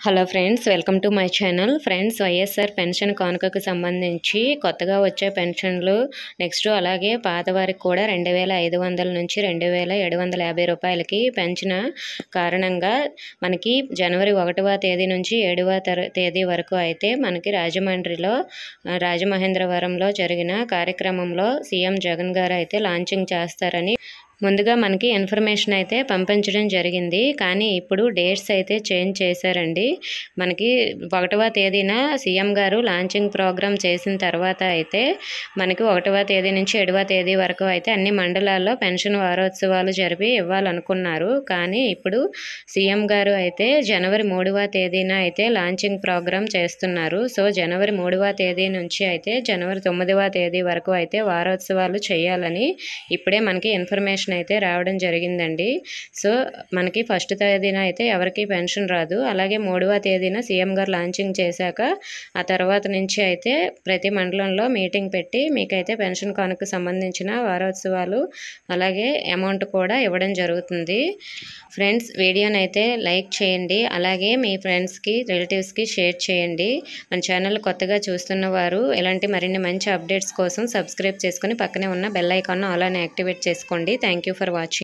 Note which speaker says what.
Speaker 1: hello friends welcome to my channel friends YSR pension కానుకకు సంబంధించి కొత్తగా వచ్చే పెన్షన్లు నెక్స్ట్ అలాగే పాత వారికి కూడా రెండు వేల ఐదు వందల నుంచి రెండు వేల ఏడు వందల యాభై రూపాయలకి పెంచిన కారణంగా మనకి జనవరి ఒకటవ తేదీ నుంచి ఏడవ తర తేదీ వరకు అయితే మనకి రాజమండ్రిలో ఆ, రాజమహేంద్రవరంలో జరిగిన కార్యక్రమంలో సీఎం జగన్ గారు అయితే లాంచింగ్ చేస్తారని ముందుగా మనకి ఇన్ఫర్మేషన్ అయితే పంపించడం జరిగింది కానీ ఇప్పుడు డేట్స్ అయితే చేంజ్ చేశారండి మనకి ఒకటవ తేదీన సీఎం గారు లాంచింగ్ ప్రోగ్రామ్ చేసిన తర్వాత అయితే మనకి ఒకటవ తేదీ నుంచి ఏడవ తేదీ వరకు అయితే అన్ని మండలాల్లో పెన్షన్ వారోత్సవాలు జరిపి ఇవ్వాలనుకున్నారు కానీ ఇప్పుడు సీఎం గారు అయితే జనవరి మూడవ తేదీన అయితే లాంచింగ్ ప్రోగ్రామ్ చేస్తున్నారు సో జనవరి మూడవ తేదీ నుంచి అయితే జనవరి తొమ్మిదవ తేదీ వరకు అయితే వారోత్సవాలు చేయాలని ఇప్పుడే మనకి ఇన్ఫర్మేషన్ అయితే రావడం జరిగిందండి సో మనకి ఫస్ట్ తేదీన అయితే ఎవరికి పెన్షన్ రాదు అలాగే మూడవ తేదీన సీఎం గారు లాంచింగ్ చేశాక ఆ తర్వాత నుంచి అయితే ప్రతి మండలంలో మీటింగ్ పెట్టి మీకైతే పెన్షన్ కానుక సంబంధించిన వారోత్సవాలు అలాగే అమౌంట్ కూడా ఇవ్వడం జరుగుతుంది ఫ్రెండ్స్ వీడియోని అయితే లైక్ చేయండి అలాగే మీ ఫ్రెండ్స్కి రిలేటివ్స్కి షేర్ చేయండి మన ఛానల్ కొత్తగా చూస్తున్న వారు ఇలాంటి మరిన్ని మంచి అప్డేట్స్ కోసం సబ్స్క్రైబ్ చేసుకుని పక్కనే ఉన్న బెల్ ఐకాన్ అలానే యాక్టివేట్ చేసుకోండి థ్యాంక్ యూ ఫర్ వాచింగ్